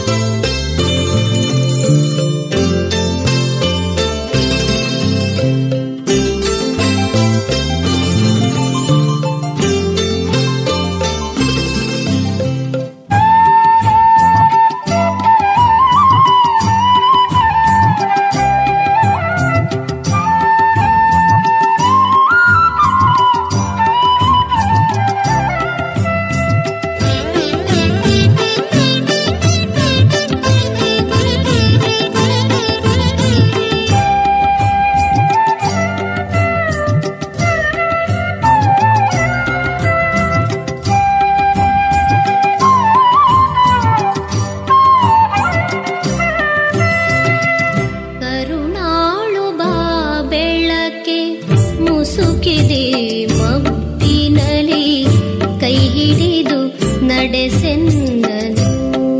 ಕರುಣಾಳು ಬಾ ಬೆಳಕೆ ಮುಸುಕಿದೆ ಮಬ್ಬಿನಲಿ ಕೈ ಹಿಡಿದು ನಡೆಸೆಂದನು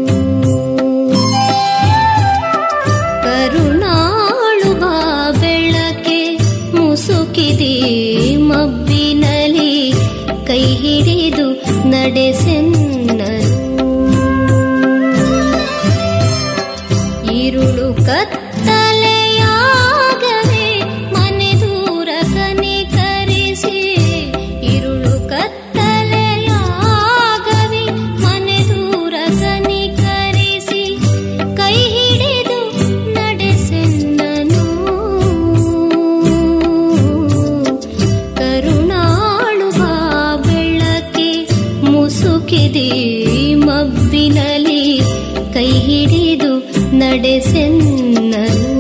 ಕರುಣಾಳು ಬಾ ಬೆಳಕೆ ಮುಸುಕಿದೆ ಮಬ್ಬಿನಲಿ ಕೈ ಹಿಡಿದು ನಡೆಸೆನ್ನನು ഇരുളു കത്തലയാകവേ മനെദൂര കനികരിಸಿ ഇരുളു ಕತ್ತಲೆಯಾಗವೇ ಮನೆದೂರ ಕನಿಕರಿಸಿ ಕೈ ಹಿಡಿದು ನಡೆಸೆನ್ನನು ಕರುಣಾಳು ಬಾ ಬೆಳಕೆ ಮುಸುಕಿದೆ ಮಬ್ಬಿನಲಿ ಕೈ ಹಿಡಿದು ನಡೆಸೆನ್ನನು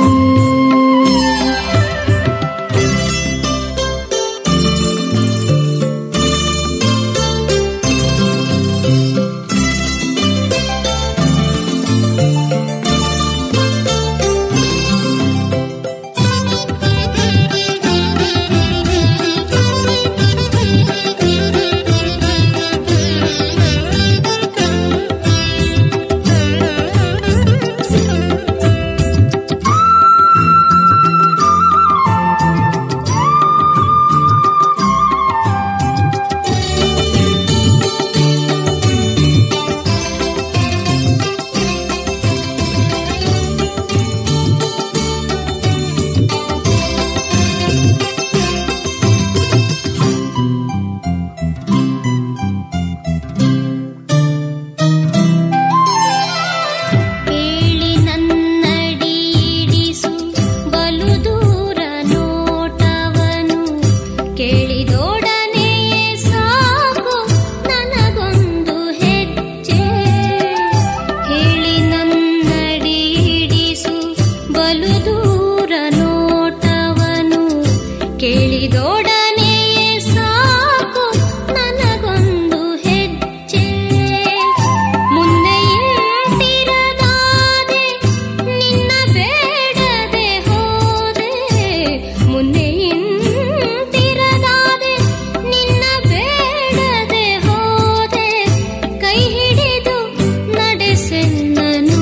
ಕೇಳಿ ನನ್ನಡಿ ಇಡಿಸು ಬಲು ದೂರ ನೋಟವನು ಕೇಳಿದೊಡನೆಯೇ ಸಾಕು ನನಗೊಂದು ಹೆಜ್ಜೆ ಹೇಳಿ ನನ್ನಡಿ ಇಡಿಸು ಬಲು ದೂರ ನೋಟವನು ಕೇಳಿದೊಡನೆಯೇ ಸಾಕು ನನಗೊಂದು ಹೆಜ್ಜೆ ಮುಂದೆ ಇಂತಿರದಾದೆ ನಿನ್ನ ಬೇಡದೆ ಹೋದೆ ಮುಂದೆ ಇಂತಿರದಾದೆ ನಿನ್ನ ಬೇಡದೆ ಹೋದೆ ಕೈ ಹಿಡಿದು ನಡೆಸೆನ್ನನು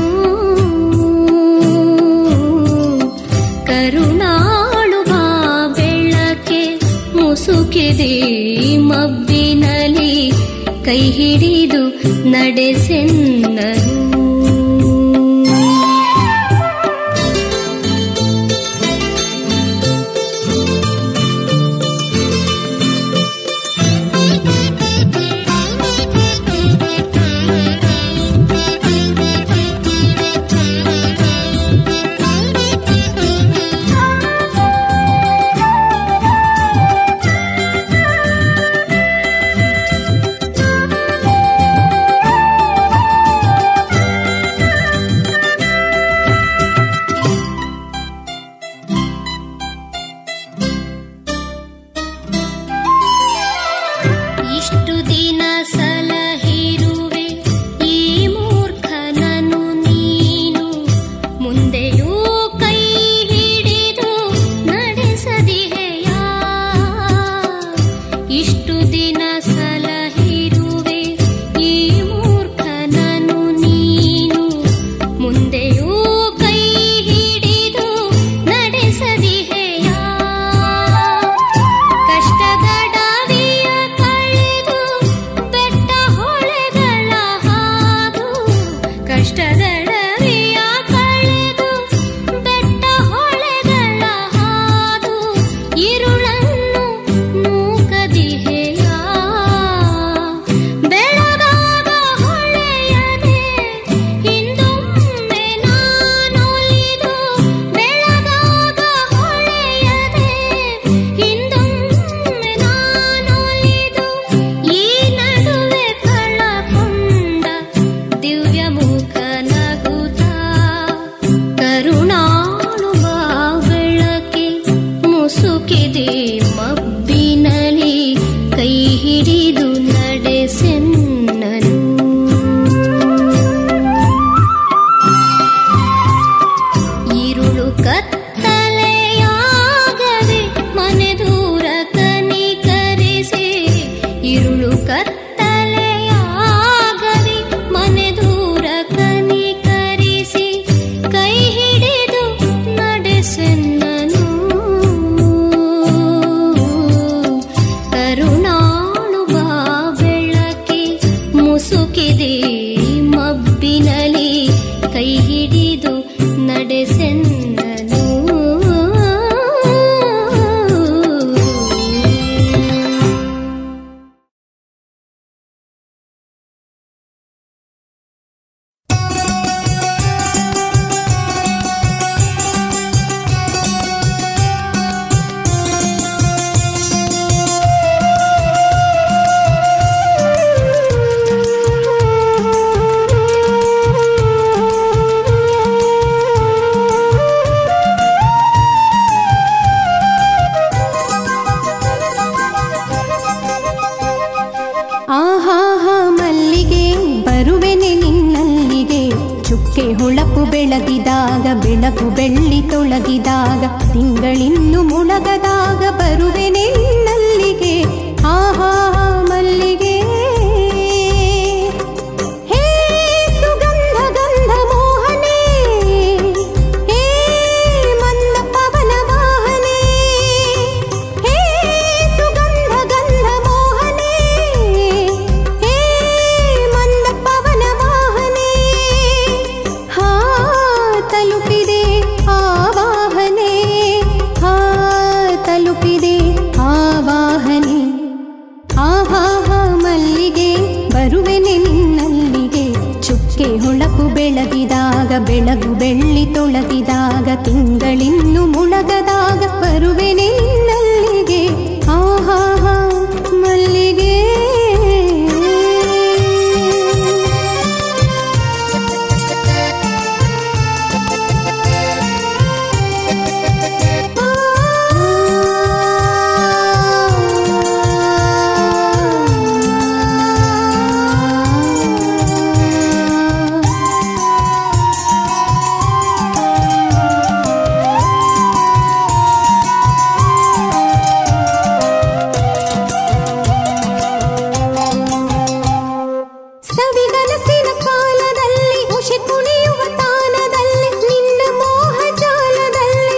ಕರುಣಾಳು ಬಾ ಬೆಳಕೆ ಮುಸುಕಿದೆ ಮಬ್ಬಿನಲಿ ಕೈ ಹಿಡಿದು ನಡೆಸೆನ್ನನು ಮುಪ್ಪಿನಲಿ ಕೈ ಹಿಡಿದು ನಡೆಸೆನ್ನನು ಆಹಾಹಾ ಮಲ್ಲಿಗೆ ಬರುವೆನೆ ನಿನ್ನಲ್ಲಿಗೆ ಚುಕ್ಕೆ ಹೊಳಪು ಬೆಳಗಿದಾಗ ಬೆಳಕು ಬೆಳ್ಳಿ ತೊಳಗಿದಾಗ ತಿಂಗಳಿನ್ನು ಮುಳಗದಾಗ ಬರುವೆನೆ ನಿನ್ನಲ್ಲಿಗೆ ಆಹಾಹಾ ಮಲ್ಲಿಗೆ ಹೇ ಸುಗಂಧ ಗಂಧ ಮೋಹನೆ ಹೇ ಮಂದ ಪವನ ವಾಹನೆ ಹೇ ಸುಗಂಧ ಗಂಧ ಮೋಹನೆ ಹೇ ಮಂದ ಪವನ ವಾಹನೆ ಹಾ ತಲುಪಿದೆ ಆವಾಹನೆ ಹಾ ತಲುಪಿದೆ ಆವಾಹನೆ ಆಹಾಹಾ ಮಲ್ಲಿಗೆ ಬರುವೆನೆ ನಿನ್ನಲ್ಲಿಗೆ ಚುಕ್ಕೆ ಹೊಳಪು ಬೆಳಗಿದಾಗ ಬೆಳಗು ಬೆಳ್ಳಿ ತೊಳಗಿದಾಗ ತಿಂಗಳಿನ್ನು ಮುಳಗದಾಗ ಬರುವೆನೆ ನಿನ್ನಲ್ಲಿಗೆ ಆಹಾಹಾ ಮಲ್ಲಿಗೆ ಸವಿಗನಸಿನ ಕಾಲದಲ್ಲಿ ಉಷೆ ಕುಣಿಯುವ ತಾನದಲ್ಲಿ ನಿನ್ನ ಮೋಹ ಜಾಲದಲ್ಲಿ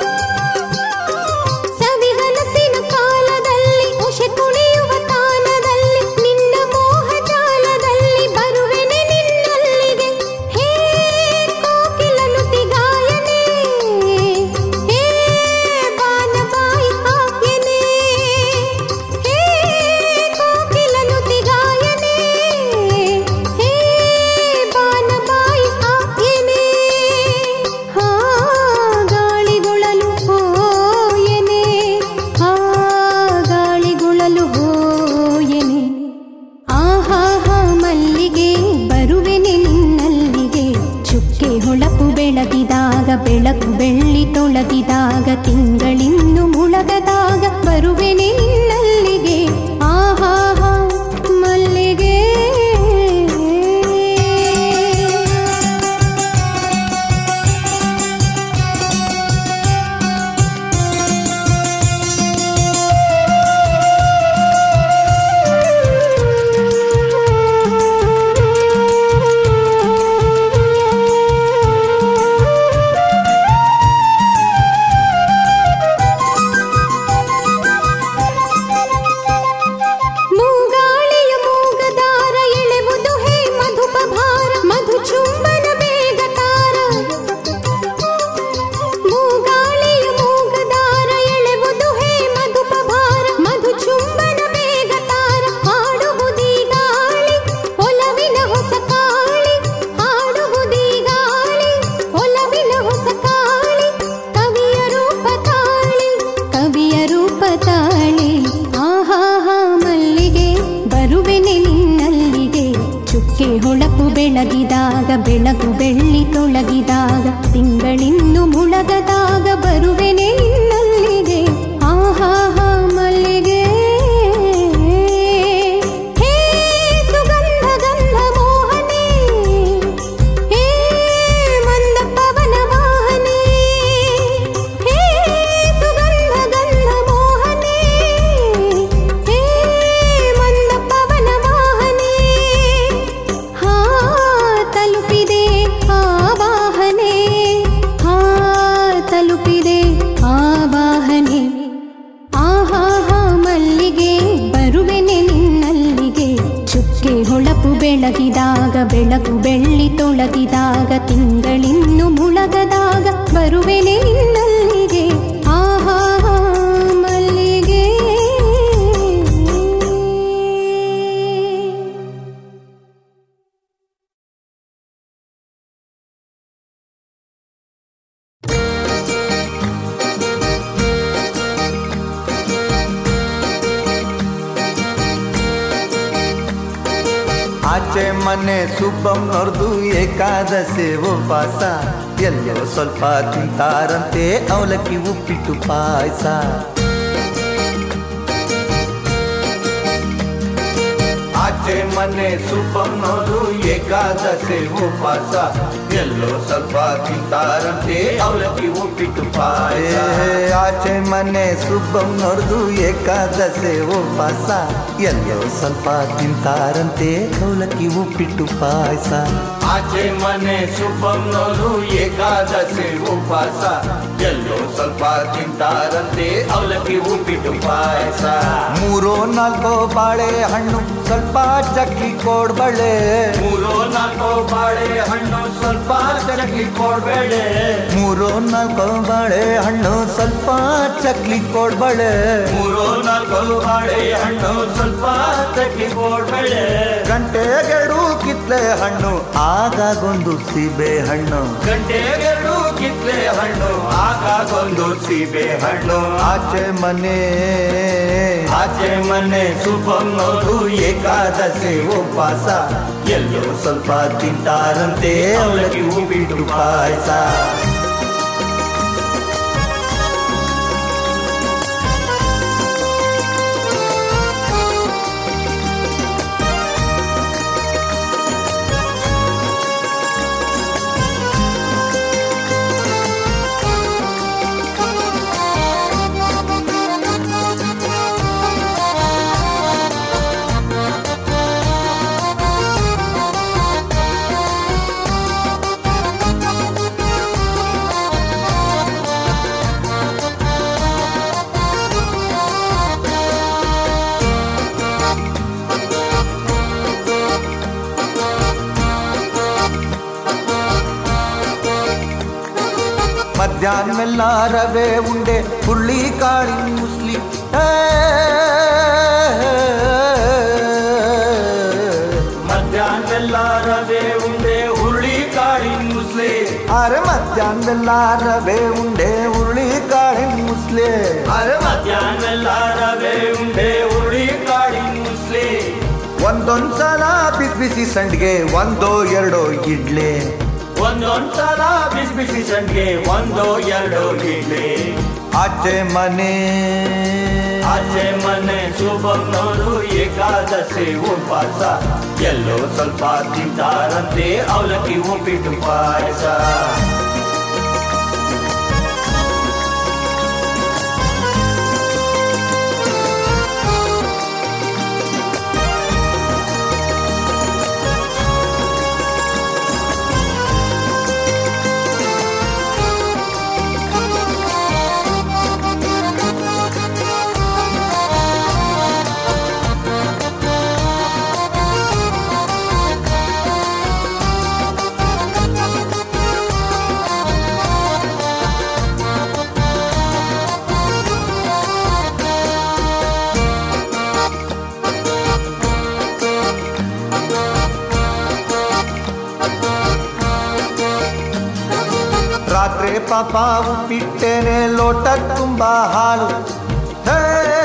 ಸವಿಗನಸಿನ ಕಾಲದಲ್ಲಿ ಉಷೆ ಕುಣಿಯುವ ತಾನದಲ್ಲಿ ನಿನ್ನ ಮೋಹ ಜಾಲದಲ್ಲಿ ಬರುವೆನೆ ನಿನ್ನಲ್ಲಿಗೆ ಹೇ ಕೋಕಿಲನುತಿ ಗಾಯನೆ ಹೇ ಬಾನಬಾಯಿ ಆಜ್ಞನೆ ಹೇ ಕೋಕಿಲನುತಿ ಗಾಯನೆ ಹೇ ಬಾನಬಾಯಿ ಆಜ್ಞನೆ ಹಾ ಗಾಳಿಗೊಳಲು ಹೋಯನೆ ಹಾ ಗಾಳಿಗೊಳಲು ಹೋಯನೆ ಆಹಾಹಾ ಮಲ್ಲಿಗೆ ಬರುವೆನೆ ನಿನ್ನಲ್ಲಿಗೆ ಚುಕ್ಕೆ ಹೊಳಪು ಬೆಳಗಿದಾಗ ಬೆಳಕು ಬೆಳ್ಳಿ ತೊಳಗಿದಾಗ ತಿಂಗಳಿನ್ನು ಮುಳಗದಾಗ ಬರುವೆನೆ ನಿನ್ನಲ್ಲಿಗೆ ಆಹಾಹಾ ಮಲ್ಲಿಗೆ ಮೂಗಾಳಿಯ ಮೂಗದಾರ ಎಳೆವುದು ಹೇ ಮಧುಪ ಭಾರ ಮಧು ಚುಂಬನ ಬೇಗತಾರ ಮೂಗಾಳಿಯ ಮೂಗದಾರ ಎಳೆವುದು ಹೇ ಮಧುಪ ಭಾರ ಮಧು ಚುಂಬನ ಬೇಗತಾರ ಹಾಡುವುದೀ ಗಾಳಿ ಒಲವಿನ ಹೊಸ ಕಾಳಿ ಹಾಡುವುದೀ ಗಾಳಿ ಒಲವಿನ ಹೊಸ ಕಾಳಿ ಕವಿಯ ರೂಪ ತಾಳಿ ಕವಿಯ ರೂಪ ತಾಳಿ ಆಹಾಹಾ ಮಲ್ಲಿಗೆ ಬರುವೆನೆ ನಿನ್ನಲ್ಲಿಗೆ ಚುಕ್ಕೆ ಹೊಳಪು ಬೆಳಗಿದಾಗ ಬೆಳಗು ಬೆಳ್ಳಿ ತೊಳಗಿದಾಗ ತಿಂಗಳಿನ್ನು ಮುಳಗದಾಗ ಬರುವೆನೆ ನಿನ್ನಲ್ಲಿಗೆ ಆಹಾಹಾ ಮಲ್ಲಿಗೆ ಹೇ ಸುಗಂಧ ಗಂಧ ಮೋಹನೆ ಹೇ ಮಂದ ಪವನ ವಾಹನೆ ಹೇ ಸುಗಂಧ ಗಂಧ ಮೋಹನೆ ಹೇ ಮಂದ ಪವನ ವಾಹನೆ ಹಾ ತಲುಪಿದೆ ಆವಾಹನೆ ಹಾ ತಲುಪಿದೆ ಆವಾಹನೆ ಆಹಾಹಾ ಬೆಳಕು ಬೆಳ್ಳಿ ತೊಳಗಿದಾಗ ತಿಂಗಳಿನ್ನು ಮುಳಗದಾಗ ಬರುವೆನೆ ನಿನ್ನಲ್ಲಿಗೆ ಆಹಾ ಮಲ್ಲಿಗೆ ಆಚೆ ಮನೆ ಸುಬ್ಬಮ್ಮನವ್ರದು ಏಕಾದಶಿ ಉಪವಾಸ ಎಲ್ಲೋ ಸ್ವಲ್ಪ ತಿಂತಾರಂತೆ ಅವಲಕ್ಕಿ ಉಪ್ಪಿಟ್ಟು ಪಾಯಸ ಆಚೆ ಮನೆ ಸುಬ್ಬಮ್ಮನವರು ಏಕಾದಶಿ ಉಪವಾಸ ಎಲ್ಲೋ ಸ್ವಲ್ಪ ತಿಂತಾರಂತೆ ಅವಲಕ್ಕಿ ಉಪ್ಪಿಟ್ಟು ಪಾಯಸ ಆಚೆ ಮನೆ ಸುಬ್ಬಮ್ಮನವ್ರದು ಏಕಾದಶಿ ಉಪವಾಸ ಎಲ್ಲೋ ಸ್ವಲ್ಪ ತಿಂತಾರಂತೆ ಅವಲಕ್ಕಿ ಉಪ್ಪಿಟ್ಟು ಪಾಯಸ ಆಚೆ ಮನೆ ಸುಬ್ಬಮ್ಮನವರು ಏಕಾದಶಿ ಉಪವಾಸ ಎಲ್ಲೋ ಸ್ವಲ್ಪ ತಿಂತಾರಂತೆ ಅವಲಕ್ಕಿ ಉಪ್ಪಿಟ್ಟು ಪಾಯಸ ಮೂರೋ ನಾಲ್ಕೋ ಬಾಳೆ ಹಣ್ಣು ಸ್ವಲ್ಪ ಚಕ್ಕಿ ಕೊಡ್ಬಳೆ ಮೂರೋ ನಾಲ್ಕೋ ಬಾಳೆ ಹಣ್ಣು ಸ್ವಲ್ಪ ಚಕ್ಲಿ ಕೊಡ್ಬೇಳೆ ಮೂರೋ ನಾಲ್ಕೋ ಬಾಳೆ ಹಣ್ಣು ಸ್ವಲ್ಪ ಚಕ್ಲಿ ಕೊಡ್ಬಳೆ ಮೂರೋ ನಾಲ್ಕೋ ಬಾಳೆ ಹಣ್ಣು ಸ್ವಲ್ಪ ಚಕ್ಲಿ ಕೊಡ್ಬೇಳೆ ಗಂಟೆಗೆರಡು ಕಿತ್ಲೆ ಹಣ್ಣು ಆಗಾಗೊಂದು ಸೀಬೆ ಹಣ್ಣು ಗಂಟೆಗೆರಡು ಕಿತ್ಲೆ ಹಣ್ಣು ಆಗಾಗೊಂದು ಸೀಬೆ ಹಣ್ಣು ಆಚೆ ಮನೆ ಆಚೆ ಮನೆ ಸುಬ್ಬಮ್ಮನವರು ಏಕಾದಶಿ ಉಪವಾಸ ಎಲ್ಲೋ ಸ್ವಲ್ಪ ತಿಂತಾರಂತೆ ಅವಳಿಗೆ ಉಪ್ಪಿಟ್ಟು ಪಾಯಸ ಮಧ್ಯಾಹ್ನ ಮೆಲ್ಲ ರವೆ ಉಂಡೆ ಹುಳ್ಳಿ ಕಾಳಿನ ಮುಸ್ಲಿ ಮಧ್ಯಾಹ್ನ ರವೆ ಉಂಡೆ ಹುಳ್ಳಿ ಕಾಳಿನ ಮುಸ್ಲಿ ಅರೆ ಮಧ್ಯಾಹ್ನ ರವೆ ಉಂಡೆ ಹುಳ್ಳಿ ಕಾಳಿನ ಮುಸ್ಲಿ ಅರೆ ಮಧ್ಯಾಹ್ನ ರವೆ ಉಂಡೆ ಹುಳ್ಳಿ ಕಾಳಿನ ಮುಸ್ಲಿ ಒಂದೊಂದ್ಸಲ ಬಿಸಿ ಬಿಸಿ ಸಂಡ್ಗೆ ಒಂದೋ ಎರಡೋ ಇಡ್ಲಿ ಒಂದೊಂದ್ಸಲ ಬಿಸಿ ಬಿಸಿ ಸಂಡ್ಗೆ ಒಂದೋ ಎರಡೋ ಇಡ್ಲಿ ಆಚೆ ಮನೆ ಆಚೆ ಮನೆ ಶುಭನೋರು ಏಕಾದಶಿ ಉಪವಾಸ ಎಲ್ಲೋ ಸ್ವಲ್ಪ ತಿಂತಾರಂತೆ ಅವಲಕ್ಕಿ ಉಪ್ಪಿಟ್ಟು ಪಾಯಸ ರಾತ್ರಿ ಪಾಪ ಉಪ್ಪಿಟ್ಟೇನೆ ಲೋಟ ತುಂಬ ಹಾಲು ಹೇ,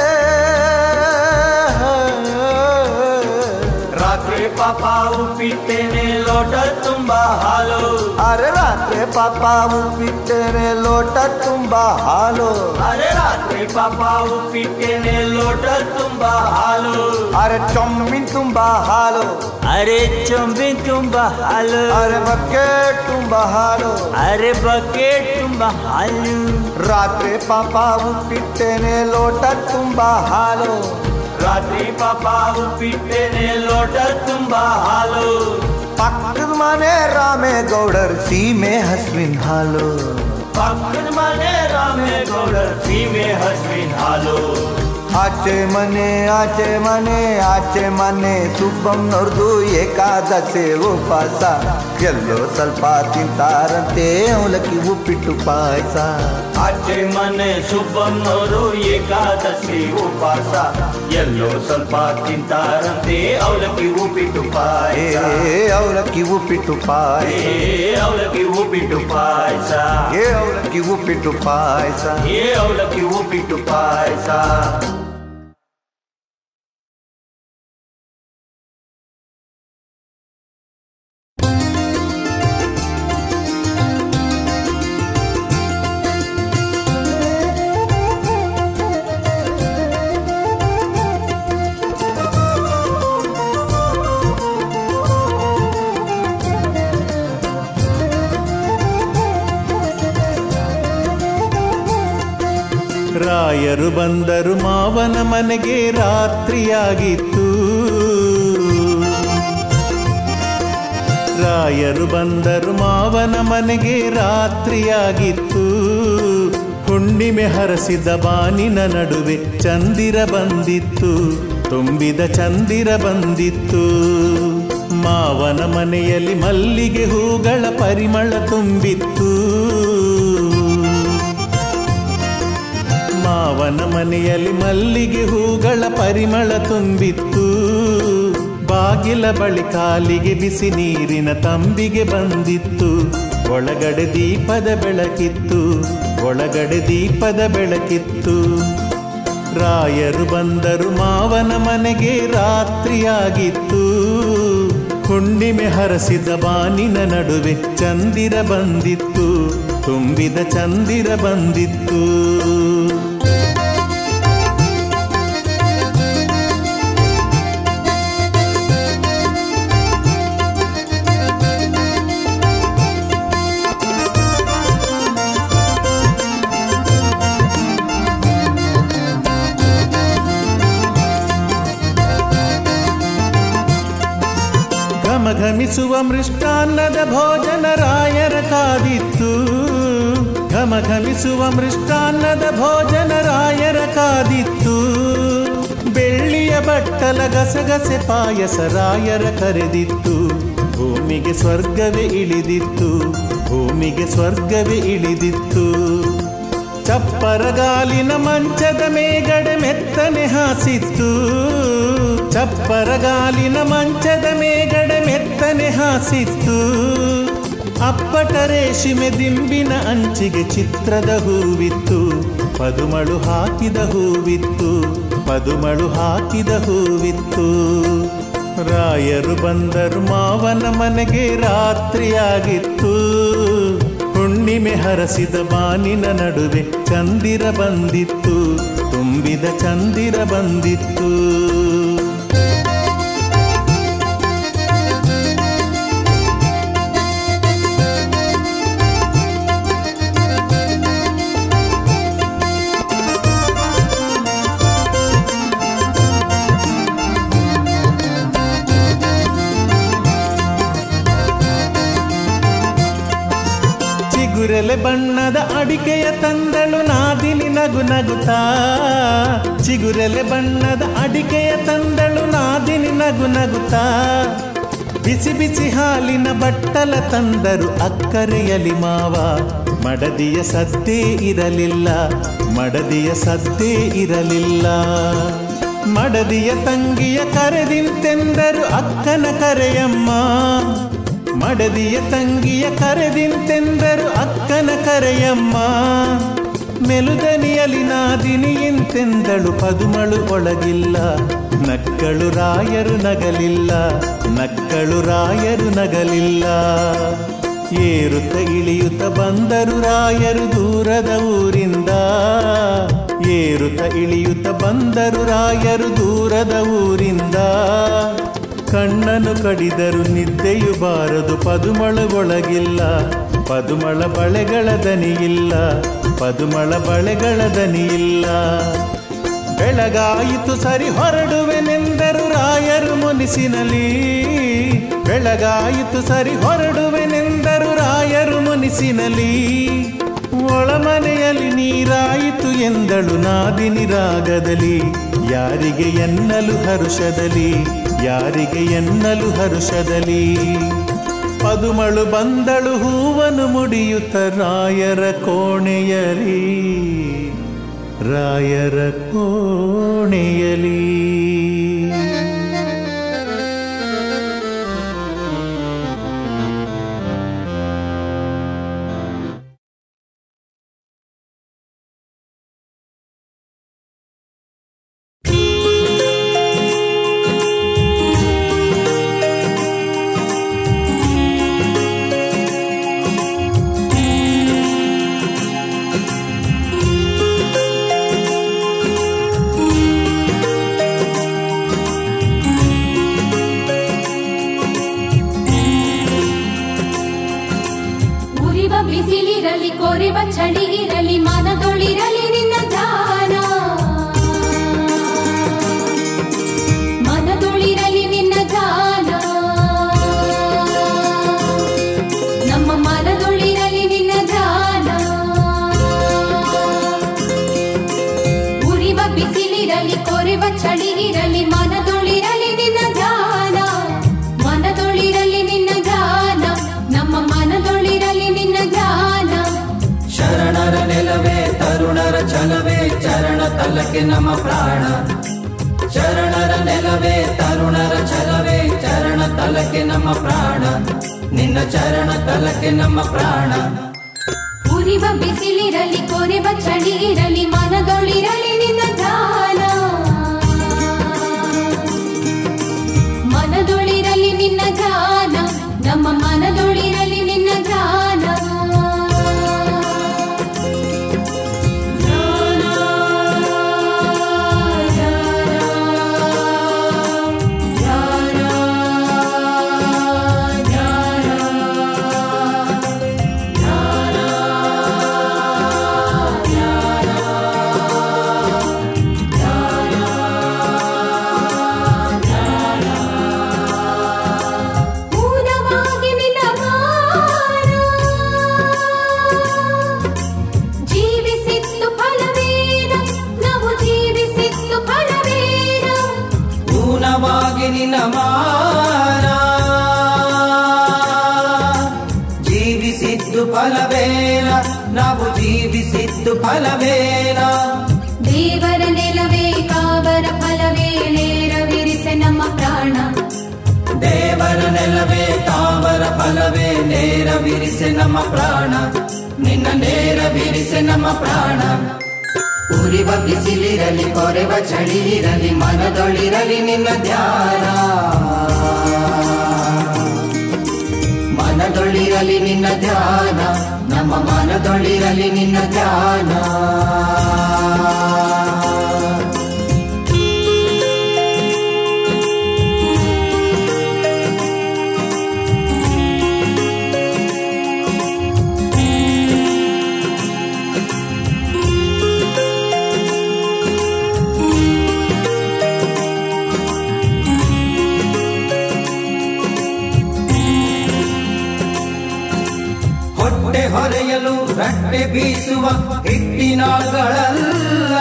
ರಾತ್ರಿ ಪಾಪ ಉಪ್ಪಿಟ್ಟೇನೆ ಲೋಟ ತುಂಬ ಹಾಲು ಅರೆ ರಾತ್ರಿ ಪಾಪ ಉಪ್ಪಿಟ್ಟೇನೆ ಲೋಟ ತುಂಬ ಹಾಲು ಅರೆ ರಾತ್ರಿ ಪಾಪ ಉಪ್ಪಿಟ್ಟೇನೆ ಲೋಟ ತುಂಬ ಹಾಲು ಅರೆ ಚೊಂಬಿನ ತುಂಬ ಹಾಲು ಅರೆ ಚೊಂಬೆ ತುಂಬ ಹಾಲು ಅರೆ ಬಕೆಟ್ ತುಂಬ ಹಾಲು ಅರೆ ಬಕೆಟ್ ತುಂಬ ಹಾಲು ರಾತ್ರಿ ಪಾಪ ಉಪ್ಪಿಟ್ಟೇನೆ ಲೋಟ ತುಂಬ ಹಾಲು ರಾತ್ರಿ ಪಾಪ ಉಪ್ಪಿಟ್ಟೇನೆ ಲೋಟ ತುಂಬ ಹಾಲು ಪಕ್ಕದ ಮನೆ ರಾಮೇಗೌಡರ್ ಸೀಮೆ ಹಸುವಿನ ಹಾಲು ಪಕ್ಕದ ಮನೆ ರಾಮೇಗೌಡ ಸೀಮೆ ಹಸುವಿನ ಹಾಲು ಆಚೆ ಮನೆ ಆಚೆ ಮನೆ ಆಚೆ ಮನೆ ಸುಬ್ಬಮ್ಮನವ್ರದು ಏಕಾದಶಿ ಉಪವಾಸ ಎಲ್ಲೋ ಸ್ವಲ್ಪ ತಿಂತಾರಂತೆ ಅವಲಕ್ಕಿ ಉಪ್ಪಿಟ್ಟು ಪಾಯಸ ಆಚೆ ಮನೆ ಸುಬ್ಬಮ್ಮನವರು ಏಕಾದಶಿ ಉಪವಾಸ ಎಲ್ಲೋ ಸ್ವಲ್ಪ ತಿಂತಾರಂತೆ ಅವಲಕ್ಕಿ ಉಪ್ಪಿಟ್ಟು ಏ ಪಾಯಸ ಅವಲಕ್ಕಿ ಉಪ್ಪಿಟ್ಟು ಪಾಯಸ ಏ ಅವಲಕ್ಕಿ ಉಪ್ಪಿಟ್ಟು ಪಾಯಸ ಏ ಅವಲಕ್ಕಿ ಉಪ್ಪಿಟ್ಟು ಪಾಯಸ ಏ ಅವಲಕ್ಕಿ ಉಪ್ಪಿಟ್ಟು ಪಾಯಸ ರಾಯರು ಬಂದರು ಮಾವನ ಮನೆಗೆ ರಾತ್ರಿಯಾಗಿತ್ತು ರಾಯರು ಬಂದರು ಮಾವನ ಮನೆಗೆ ರಾತ್ರಿಯಾಗಿತ್ತು ಹುಣ್ಣಿಮೆ ಹರಸಿದ ಬಾನಿನ ನಡುವೆ ಚಂದಿರ ಬಂದಿತ್ತು ತುಂಬಿದ ಚಂದಿರ ಬಂದಿತ್ತು ಮಾವನ ಮನೆಯಲ್ಲಿ ಮಲ್ಲಿಗೆ ಹೂಗಳ ಪರಿಮಳ ತುಂಬಿತ್ತು ಮಾವನ ಮನೆಯಲ್ಲಿ ಮಲ್ಲಿಗೆ ಹೂಗಳ ಪರಿಮಳ ತುಂಬಿತ್ತು ಬಾಗಿಲ ಬಳಿ ಕಾಲಿಗೆ ಬಿಸಿ ನೀರಿನ ತಂಬಿಗೆ ಬಂದಿತ್ತು ಒಳಗಡೆ ದೀಪದ ಬೆಳಕಿತ್ತು ಒಳಗಡೆ ದೀಪದ ಬೆಳಕಿತ್ತು ರಾಯರು ಬಂದರು ಮಾವನ ಮನೆಗೆ ರಾತ್ರಿಯಾಗಿತ್ತು ಹುಣ್ಣಿಮೆ ಹರಸಿದ ಬಾನಿನ ನಡುವೆ ಚಂದಿರ ಬಂದಿತ್ತು ತುಂಬಿದ ಚಂದಿರ ಬಂದಿತ್ತು ಘಮಘಮಿಸುವ ಮೃಷ್ಟಾನ್ನದ ಭೋಜನ ರಾಯರ ಕಾದಿತ್ತು ಘಮಘಮಿಸುವ ಮೃಷ್ಟಾನ್ನದ ಭೋಜನ ರಾಯರ ಕಾದಿತ್ತು ಬೆಳ್ಳಿಯ ಬಟ್ಟಲ ಗಸಗಸೆ ಪಾಯಸ ರಾಯರ ಕರೆದಿತ್ತು ಭೂಮಿಗೆ ಸ್ವರ್ಗವೇ ಇಳಿದಿತ್ತು ಭೂಮಿಗೆ ಸ್ವರ್ಗವೇ ಇಳಿದಿತ್ತು ಚಪ್ಪರಗಾಲಿನ ಮಂಚದ ಮೇಗಡೆ ಮೆತ್ತನೆ ಹಾಸಿತ್ತು ಚಪ್ಪರಗಾಲಿನ ಮಂಚದ ಮೇಗಡೆ ಮೆತ್ತನೆ ಹಾಸಿತ್ತು ಅಪ್ಪಟ ರೇಷ್ಮೆ ದಿಂಬಿನ ಅಂಚಿಗೆ ಚಿತ್ರದ ಹೂವಿತ್ತು ಪದುಮಳು ಹಾಕಿದ ಹೂವಿತ್ತು ಪದುಮಳು ಹಾಕಿದ ಹೂವಿತ್ತು ರಾಯರು ಬಂದರು ಮಾವನ ಮನೆಗೆ ರಾತ್ರಿಯಾಗಿತ್ತು ಹುಣ್ಣಿಮೆ ಹರಸಿದ ಬಾನಿನ ನಡುವೆ ಚಂದಿರ ಬಂದಿತ್ತು ತುಂಬಿದ ಚಂದಿರ ಬಂದಿತ್ತು ಚಿಗುರೆಲೆ ಬಣ್ಣದ ಅಡಿಕೆಯ ತಂದಳು ನಾದಿನಿ ನಗು ನಗುತ್ತಾ ಚಿಗುರೆಲೆ ಬಣ್ಣದ ಅಡಿಕೆಯ ತಂದಳು ನಾದಿನಿ ನಗು ನಗುತ್ತಾ ಬಿಸಿ ಬಿಸಿ ಹಾಲಿನ ಬಟ್ಟಲ ತಂದರು ಅಕ್ಕರೆಯಲಿ ಮಾವ ಮಡದಿಯ ಸದ್ದೇ ಇರಲಿಲ್ಲ ಮಡದಿಯ ಸದ್ದೇ ಇರಲಿಲ್ಲ ಮಡದಿಯ ತಂಗಿಯ ಕರೆದಿಂತೆಂದರು ಅಕ್ಕನ ಕರೆಯಮ್ಮ ಮಡದಿಯ ತಂಗಿಯ ಕರೆದಿಂತೆಂದರು ಅಕ್ಕನ ಕರೆಯಮ್ಮ ಮೆಲುದನಿಯಲಿ ನಾದಿನಿ ಎಂತೆಂದಳು ಪದುಮಳು ಒಳಗಿಲ್ಲ ನಕ್ಕಳು ರಾಯರು ನಗಲಿಲ್ಲ ನಕ್ಕಳು ರಾಯರು ನಗಲಿಲ್ಲ ಏರುತ್ತ ಇಳಿಯುತ್ತ ಬಂದರು ರಾಯರು ದೂರದ ಊರಿಂದ ಏರುತ್ತ ಇಳಿಯುತ್ತ ಬಂದರು ರಾಯರು ದೂರದ ಊರಿಂದ ಕಣ್ಣನು ಕಡಿದರು ನಿದ್ದೆಯು ಬಾರದು ಪದುಮಳ ಒಳಗಿಲ್ಲ ಪದುಮಳ ಬಳೆಗಳ ದನಿಯಿಲ್ಲ ಪದುಮಳ ಬಳೆಗಳ ದನಿಯಿಲ್ಲ ಬೆಳಗಾಯಿತು ಸರಿ ಹೊರಡುವೆನೆಂದರು ರಾಯರು ಮುನಿಸಿನಲಿ ಬೆಳಗಾಯಿತು ಸರಿ ಹೊರಡುವೆನೆಂದರು ರಾಯರು ಮುನಿಸಿನಲಿ ಒಳಮನೆಯಲ್ಲಿ ನೀರಾಯಿತು ಎಂದಳು ನಾದಿನಿ ರಾಗದಲ್ಲಿ ಯಾರಿಗೆ ಎನ್ನಲು ಹರುಷದಲ್ಲಿ ಯಾರಿಗೆ ಎನ್ನಲು ಹರುಷದಲ್ಲಿ ಪದುಮಳು ಬಂದಳು ಹೂವನು ಮುಡಿಯುತ್ತ ರಾಯರ ಕೋಣೆಯಲಿ ರಾಯರ ಕೋಣೆಯಲಿ ಉರಿವ ಬಿಸಿಲಿರಲಿ ಕೊರೆವ ಚಳಿ ಇರಲಿ ಮನದೊಳಿರಲಿ ನಿನ್ನ ಧ್ಯಾನ ಮನದೊಳಿರಲಿ ನಿನ್ನ ಧ್ಯಾನ ನಮ್ಮ ಮನದೊಳಿರಲಿ ನಿನ್ನ ಧ್ಯಾನ ಉರಿವ ಬಿಸಿಲಿರಲಿ ಕೊರೆವ ಚಳಿ ಇರಲಿ ಮನದೊಳಿರಲಿ ನಿನ್ನ ಧ್ಯಾನ ಮನದೊಳಿರಲಿ ನಿನ್ನ ಧ್ಯಾನ ನಮ್ಮ ಮನದೊಳಿರಲಿ ನಿನ್ನ ಧ್ಯಾನ ಶರಣರ ನೆಲವೇ ತರುಣರ ಛಲವೇ ಚರಣ ತಲಕ್ಕೆ ನಮ್ಮ ಪ್ರಾಣ ಶರಣರ ನೆಲವೇ ತರುಣರ ಛಲವೇ ಚರಣ ತಲಕ್ಕೆ ನಮ್ಮ ಪ್ರಾಣ ನಿನ್ನ ಚರಣ ತಲಕ್ಕೆ ನಮ್ಮ ಪ್ರಾಣ ಉರಿವ ಬಿಸಿಲಿರಲಿ ಕೊರೆವ ಚಳಿ ಇರಲಿ ಮನದೊಳಿರಲಿ ನಿನ್ನ ಧ್ಯಾನ ಮನದೊಳಿರಲಿ ನಿನ್ನ ಧ್ಯಾನ ನಮ್ಮ ಮನದೊಳಿರಲಿ ನಿನ್ನ ಧ್ಯಾನ ಪೂರ್ಣವಾಗಿ ನಿನ್ನ ಗಾನ. ಜೀವಿಸಿತ್ತು ಫಲವೇನ ನಾವು ಜೀವಿಸಿತ್ತು ಫಲವೇನ ಊನವಾಗಿ ನಿನ್ನ ಮಾನ ಜೀವಿಸಿದ್ದು ಫಲವೇನ ನಾವು ಜೀವಿಸಿದ್ದು ಫಲವೇನ ದೇವರ ನೆಲವೇ ಕಾವರ ಫಲವೇ ನೇರವಿರಿಸೆ ನಮ್ಮ ಪ್ರಾಣ ದೇವರ ನೆಲವೇ ತಾವರ ಫಲವೇ ನೇರ ವಿರಿಸೆ ನಮ್ಮ ಪ್ರಾಣ ನಿನ್ನ ನೇರ ವಿರಿಸೆ ನಮ್ಮ ಪ್ರಾಣ ಉರಿವ ಬಿಸಿಲಿರಲಿ ಕೊರೆವ ಚಳಿ ಇರಲಿ ಮನದೊಳಿರಲಿ ನಿನ್ನ ಧ್ಯಾನ ಮನದೊಳಿರಲಿ ನಿನ್ನ ಧ್ಯಾನ ನಮ್ಮ ಮನದೊಳಿರಲಿ ನಿನ್ನ ಧ್ಯಾನ ಹೊಟ್ಟೆ ಹೊರೆಯಲು ರಟ್ಟೆ ಬೀಸುವ ಹಿಟ್ಟಿನಾಳ್ಗಳಲ್ಲ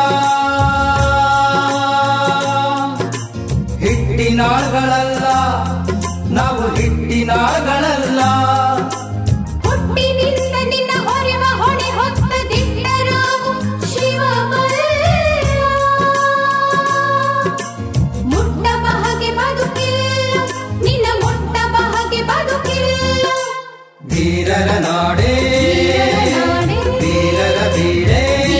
ಹಿಟ್ಟಿನಾಳ್ಗಳಲ್ಲ ನಾವು ಹಿಟ್ಟಿನಾಳ್ಗಳಲ್ಲ ಹುಟ್ಟಿನಿಂದ ನಿನ್ನ ಹೊರೆವ ಹೊಣೆ ಹೊತ್ತ ದಿಟ್ಟರಾವು ಶಿವಮಲ್ಲ ಮುಟ್ಟ ಬಹಗೆ ಬದುಕಿಲ್ಲ ನಿನ್ನ ಮುಟ್ಟ ಬಹಗೆ ಬದುಕಿಲ್ಲ ಧೀರರ ನಾಡೇ ನಾಡೇ, ಧೀರರ ಬೀಡೆ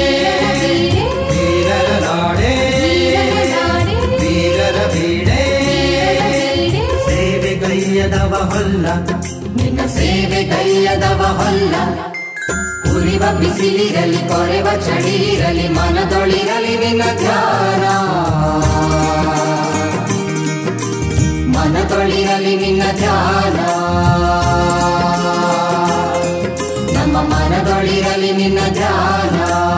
ಧೀರರ ನಾಡೇ ಧೀರರ ಬೀಡೆ ಸೇವೆ ಗೈಯದವ ಹೊಲ್ಲ ನಿನ್ನ ಸೇವೆ ಗೈಯದವ ಹೊಲ್ಲ ಉರಿವ ಬಿಸಿಲಿರಲಿ ಕೊರೆವ ಚಳಿ ಇರಲಿ ಮನದೊಳಿರಲಿ ನಿನ್ನ ಧ್ಯಾನ ಮನದೊಳಿರಲಿ ನಿನ್ನ ಧ್ಯಾನ ನಮ್ಮ ಮನದೊಳಿರಲಿ ನಿನ್ನ ಧ್ಯಾನ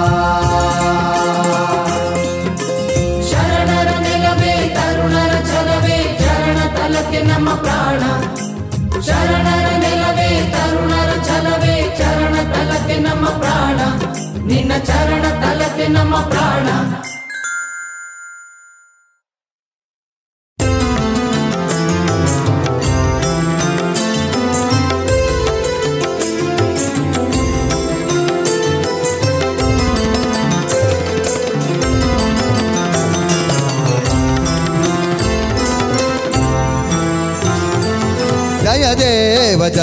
ಶರಣರ ನೆಲವೇ ತರುಣರ ಛಲವೇ ಚರಣ ತಲಕ್ಕೆ ನಮ್ಮ ಪ್ರಾಣ ಶರಣರ ನೆಲವೇ ತರುಣರ ಛಲವೇ ಚರಣ ತಲಕ್ಕೆ ನಮ್ಮ ಪ್ರಾಣ ನಿನ್ನ ಚರಣ ತಲಕ್ಕೆ ನಮ್ಮ ಪ್ರಾಣ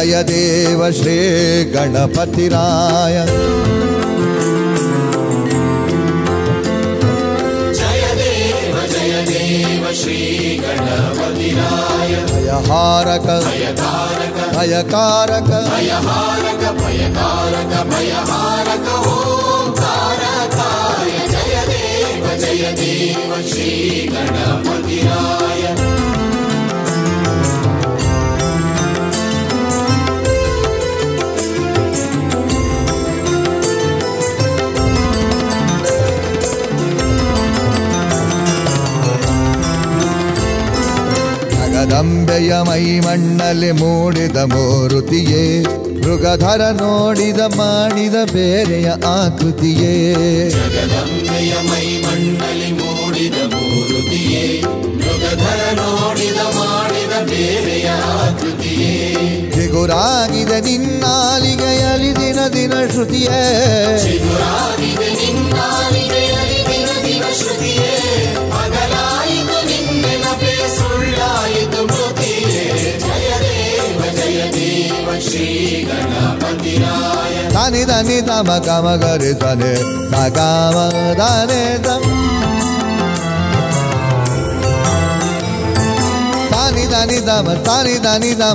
जय देव श्री गणपतिराय भयहारक भयकारक ಜಗದಂಬೆಯ ಮೈ ಮಣ್ಣಲ್ಲಿ ಮೂಡಿದ ಮೂರುತಿಯೇ ಮೃಗಧರ ನೋಡಿದ ಮಾಡಿದ ಬೇರೆಯ ಆಕೃತಿಯೇ ಜಗದಂಬೆಯ ಮೈ ಮಣ್ಣಲ್ಲಿ ಮೂಡಿದ ಮೂರುತಿಯೇ ಮೃಗಧರ ನೋಡಿದ ಮಾಡಿದ ಬೇರೆಯ ಆಕೃತಿಯೇ ಚಿಗುರಾಗಿದೆ ನಿನ್ನಾಲಿಗೆಯಲಿ ದಿನ ದಿನ ಶ್ರುತಿಯೇ ಚಿಗುರಾಗಿದೆ ನಿನ್ನಾಲಿಗೆಯಲ್ಲಿ ದಿನ ದಿನ ಶ್ರುತಿಯೇ ಬದಲಾಯಿತು ನಿನ್ನೆನಪೆ ಸುಳ್ಳಾಯಿತು ಮೃತಿಯೇ ಜಯ ದೇವ ಜಯ ದೇವ ಶ್ರೀ ಗಣಪತಿರಾಯ ತನಿ ತನಿ ತಮ ಕಮ ಗರಿ ತನೆ ತಗಾಮ ದಾನೆ ತಂ ತಾನಿ ದಾನಿ ದಮ ತಾನಿ ದಾನಿ ದಮ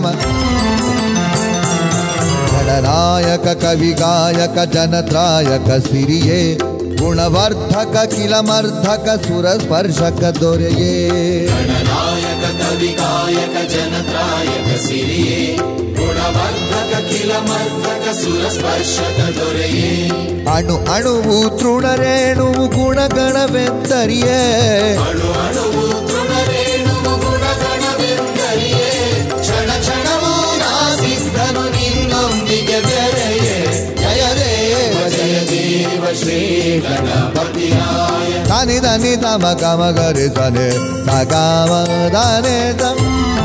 ಗಣನಾಯಕ ಕವಿ ಗಾಯಕ ಜನತ್ರಾಯಕ ಸಿರಿಯೇ ಗುಣವರ್ಧಕ ಕಿಲಮರ್ಧಕ ಸುರ ಸ್ಪರ್ಶಕ ದೊರೆಯೇ ಗಣನಾಯಕ ಕವಿ ಗಾಯಕ ಜನತ್ರಾಯಕ ಸಿರಿಯೇ ಗುಣವರ್ಧಕ ಕಿಲಮರ್ಧಕ ಸುರ ಸ್ಪರ್ಶಕ ದೊರೆಯೇ ಅಣು ಅಣುವು ತೃಣರೇಣುವು ಗುಣಗಣವೆಂದರಿಯೇ ಅಣು ಅಣುವು ತೃಣರೇಣುವು ಗುಣಗಣವೆಂದರಿಯೇ ಕ್ಷಣ ಕ್ಷಣವೂ ನಾ ಸಿದ್ಧನು ನಿನ್ನೊಂದಿಗೆ ಬೆರೆಯೇ ಜಯ ದೇವ ಜಯ ದೇವ ಶ್ರೀ ಗಣಪತಿರಾಯ ತಾನಿ ದಾನಿ ತಮ ಕಮ ಗರಿ ತನೆ ತಗಾಮ ದಾನೆ ತಂ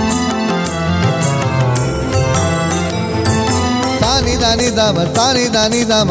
ತಾನಿ ದಾನಿ ದಮ ತಾನಿ ದಾನಿ ದಮ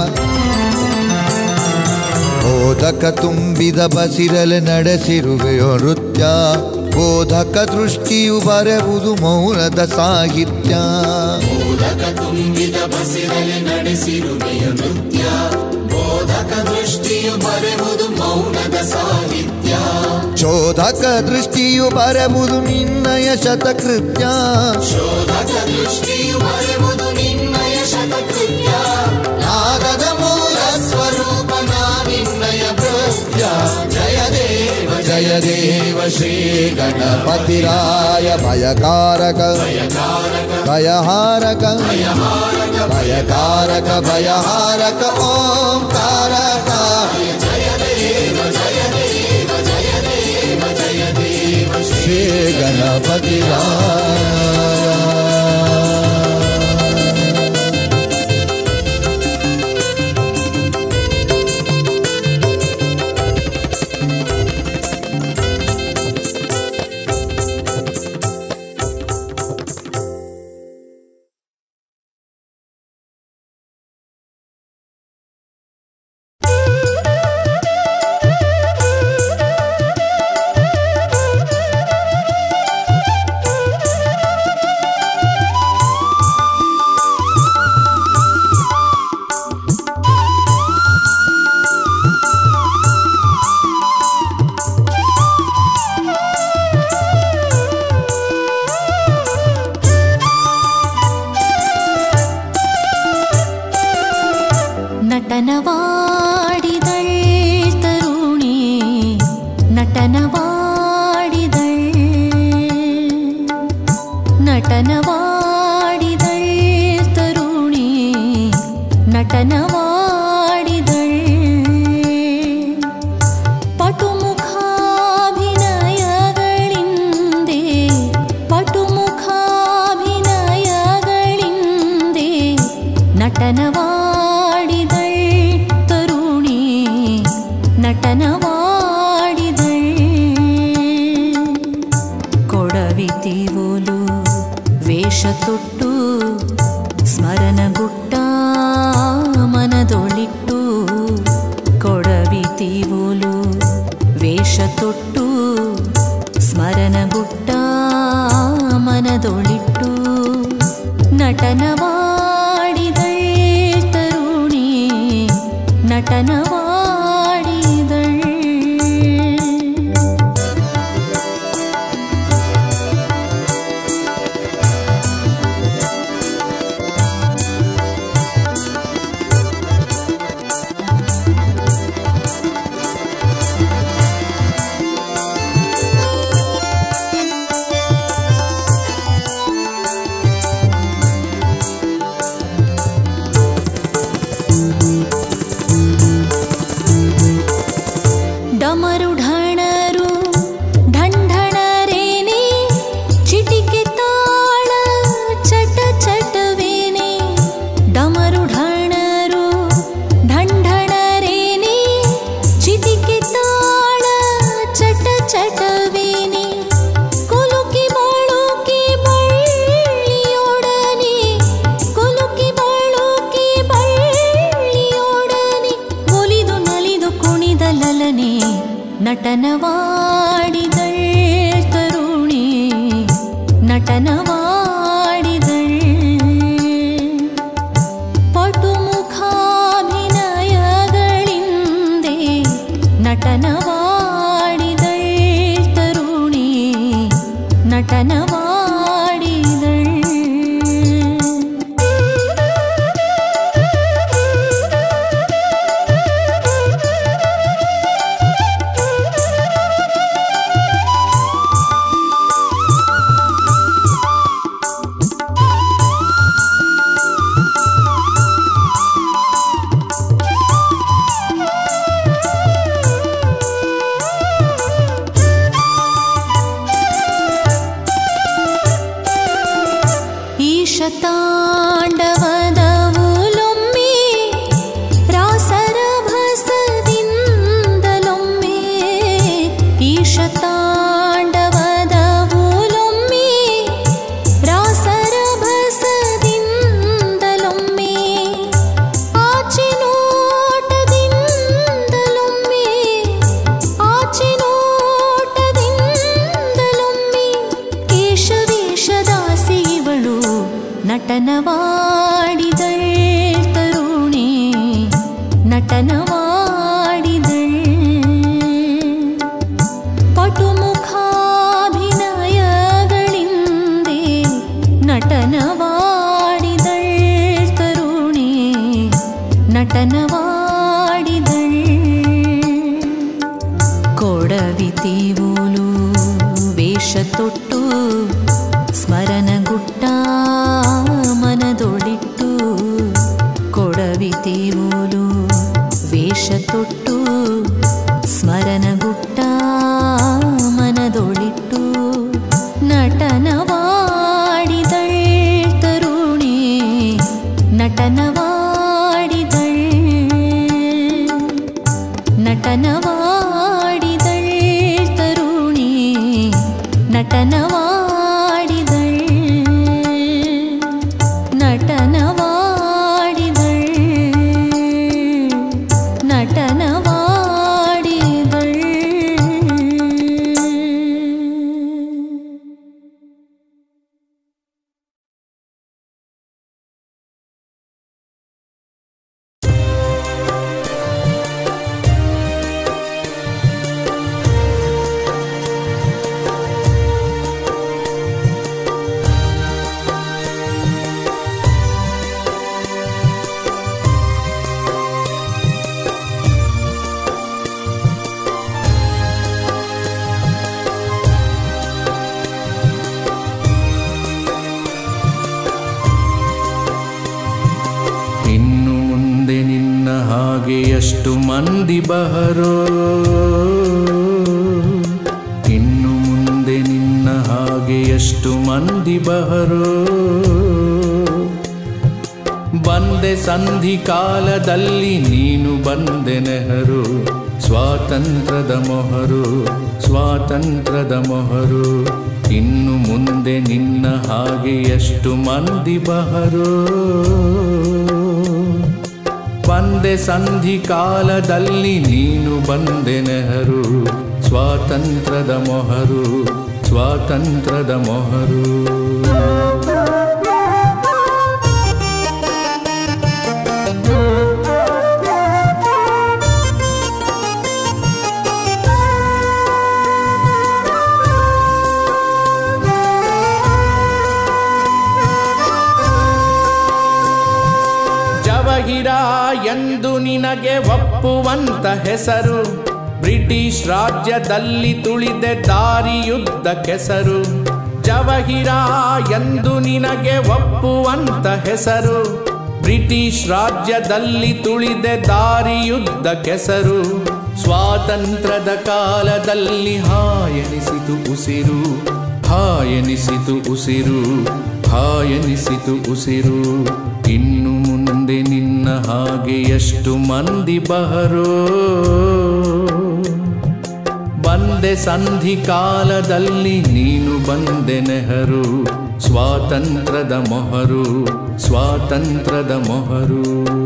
ಬೋಧಕ ತುಂಬಿದ ಬಸಿರಲೆ ನಡೆಸಿರುವೆಯೋ ನೃತ್ಯ ಬೋಧಕ ದೃಷ್ಟಿಯು ಬರೆವುದು ಮೌನದ ಸಾಹಿತ್ಯ ಬೋಧಕ ತುಂಬಿದ ಬಸಿರಲೆ ನಡೆಸಿರುವೆಯ ನೃತ್ಯ ಬೋಧಕ ದೃಷ್ಟಿಯು ಬರೆವುದು ಮೌನದ ಸಾಹಿತ್ಯ ಶೋಧಕ ದೃಷ್ಟಿಯು ಬರೆವುದು ನಿನ್ನಯ ಶತಕೃತ್ಯ ಶೋಧಕ ದೃಷ್ಟಿಯು ಬರೆವುದು ನಿನ್ನಯ ಶತಕೃತ್ಯ ನಾದದ ಮೂಲ ಸ್ವರೂಪ ನಾನಿನ್ನಯ ಕೃತ್ಯ ಜಯ ದೇವ ಜಯ ದೇವ ಶ್ರೀ ಪತಿರಾಯ ಭಯಕಾರಕ ಭಯಹಾರಕ ಭಯಕಾರಕ ಭಯಹಾರಕ ಓಂಕಾರಕ ಶ್ರೀ ಗಣಪತಿರಾಯ ನಟನವಾಡಿದಳ್ ತರುಣಿ ನಟನವಾಡಿದಳ್ ನಟನವಾಡಿದಳ್ ತರುಣಿ ನಟನವಾಡಿದಳ್ ಪಟುಮುಖಾಭಿನಯಗಳಿಂದೆ ಪಟುಮುಖಾಭಿನಯಗಳಿಂದೆ ನಟನವಾಡಿದಳ್ ತರುಣಿ ನಟನವಾಡಿದಳ್ ಕೊಡವಿತಿವೋಲು ವೇಷ ತೊಟ್ಟು ಸ್ಮರಣಗುಟ್ಟ ಮನದೊಳಿಟ್ಟು ಕೊಡವಿತಿವೋಲು ವೇಷ ತೊಟ್ಟು ಸ್ಮರಣಗುಟ್ಟ ಮನದೊಳಿಟ್ಟು ನಟನವಾ ನಟನವಾಡಿದಳ್ ಡಮರು ಢಣರು ಢಂಢಣರೇನೆ ಚಿಟಿಕೆ ತಾಳ ಚಟ ಚಟವೇನೆ ಡಮರು ಢಣರು ಢಂಢಣರೇನೆ ಚಿಟಿಕೆ ತಾಳ ಚಟ ಚಟವೇನೆ ಕುಲುಕಿ ಬಾಳುಕಿ ಬಳ್ಳಿಯೊಡನೆ ಕುಲುಕಿ ಬಾಳುಕಿ ಬಳ್ಳಿಯೊಡನೆ ಒಲಿದು ನಲಿದು ಕುಣಿದ ಲಲನೆ ನಟನವಾಡಿದಳ್ ತರುಣಿ ನಟನವಾಡಿದಳ್ ಪಟುಮುಖಾಭಿನಯಗಳಿಂದೆ ನಟನವಾಡಿದಳ್ ತರುಣಿ ನಟನವಾಡಿದಳ್ ಈ ಶತಾಂಡವದವುಲೊಮ್ಮೆ ರಾಸರಭಸದಿಂದಲೊಮ್ಮೆ ಈ ಶತಾಂಡವದವುಲೊಮ್ಮೆ ರಾಸರಭಸದಿಂದಲೊಮ್ಮೆ ಆಚಿನೋಟದಿಂದಲೊಮ್ಮೆ ಆಚಿನೋಟದಿಂದಲೊಮ್ಮೆ ಕೇಶವೇಷದಾಸಿ ಇವಳು ನಟನವಾಡಿದಳ್ ತರುಣಿ ನಟನವಾಡಿದಳ್ ಪಟುಮುಖಾಭಿನಯಗಳಿಂದೆ ನಟನವಾಡಿದಳ್ ತರುಣಿ ನಟನವಾಡಿದಳ್ ಕೊಡವಿತೀವೋಲು ವೇಷ ತೊಟ್ಟು ಸ್ಮರಣಗುಟ್ಟ ಮನದೊಳಿಟ್ಟು ಕೊಡವಿತೀವೋಲು ವೇಷ ತೊಟ್ಟು ಸ್ಮರಣಗುಟ್ಟ ಮನದೊಳಿಟ್ಟು ನಟನವಾಡಿದಳ್ ತರುಣಿ ನಟನವಾಡಿದಳ್ ನಟನವಾಡಿದಳ್ ತರುಣಿ ನಟನವಾಡಿದಳ್ ನಟನವಾಡಿದಳ್ ನಟನವಾಡಿದಳ್ ಇನ್ನು ಮುಂದೆ ನಿನ್ನ ಹಾಗೆ ಎಷ್ಟು ಮಂದಿ ಬಹರೋ ಇನ್ನು ಮುಂದೆ ನಿನ್ನ ಹಾಗೆ ಎಷ್ಟು ಮಂದಿ ಬಹರೋ ಬಂದೆ ಸಂಧಿ ಕಾಲದಲ್ಲಿ ನೀನು ಬಂದೆ ನೆಹರು ಸ್ವಾತಂತ್ರ್ಯದ ಮೊಹರು ಸ್ವಾತಂತ್ರ್ಯದ ಮೊಹರು ಇನ್ನು ಮುಂದೆ ನಿನ್ನ ಹಾಗೆ ಎಷ್ಟು ಮಂದಿ ಬಹರೋ ಬಂದೆ ಸಂಧಿ ಕಾಲದಲ್ಲಿ ನೀನು ಬಂದೆ ನೆಹರು ಸ್ವಾತಂತ್ರ್ಯದ ಮೊಹರು ಸ್ವಾತಂತ್ರ್ಯದ ಮೊಹರು Thank you. ಜವಹಿರ ಎಂದು ನಿನಗೆ ಒಪ್ಪುವಂತ ಹೆಸರು ಬ್ರಿಟಿಷ್ ರಾಜ್ಯದಲ್ಲಿ ತುಳಿದೆ ದಾರಿಯುದ್ಧ ಕೆಸರು ಜವಹಿರ ಎಂದು ನಿನಗೆ ಒಪ್ಪುವಂತ ಹೆಸರು ಬ್ರಿಟಿಷ್ ರಾಜ್ಯದಲ್ಲಿ ತುಳಿದೆ ದಾರಿಯುದ್ಧ ಕೆಸರು ಸ್ವಾತಂತ್ರ್ಯದ ಕಾಲದಲ್ಲಿ ಹಾಯನಿಸಿತು ಉಸಿರು ಹಾಯನಿಸಿತು ಉಸಿರು ಹಾಯನಿಸಿತು ಉಸಿರು ಇನ್ನು ಮುಂದೆ ನಿನ್ನ ಹಾಗೆ ಎಷ್ಟು ಮಂದಿ ಬಹರೋ ಬಂದೆ ಸಂಧಿ ಕಾಲದಲ್ಲಿ ನೀನು ಬಂದೆ ನೆಹರು ಸ್ವಾತಂತ್ರ್ಯದ ಮೊಹರು ಸ್ವಾತಂತ್ರ್ಯದ ಮೊಹರು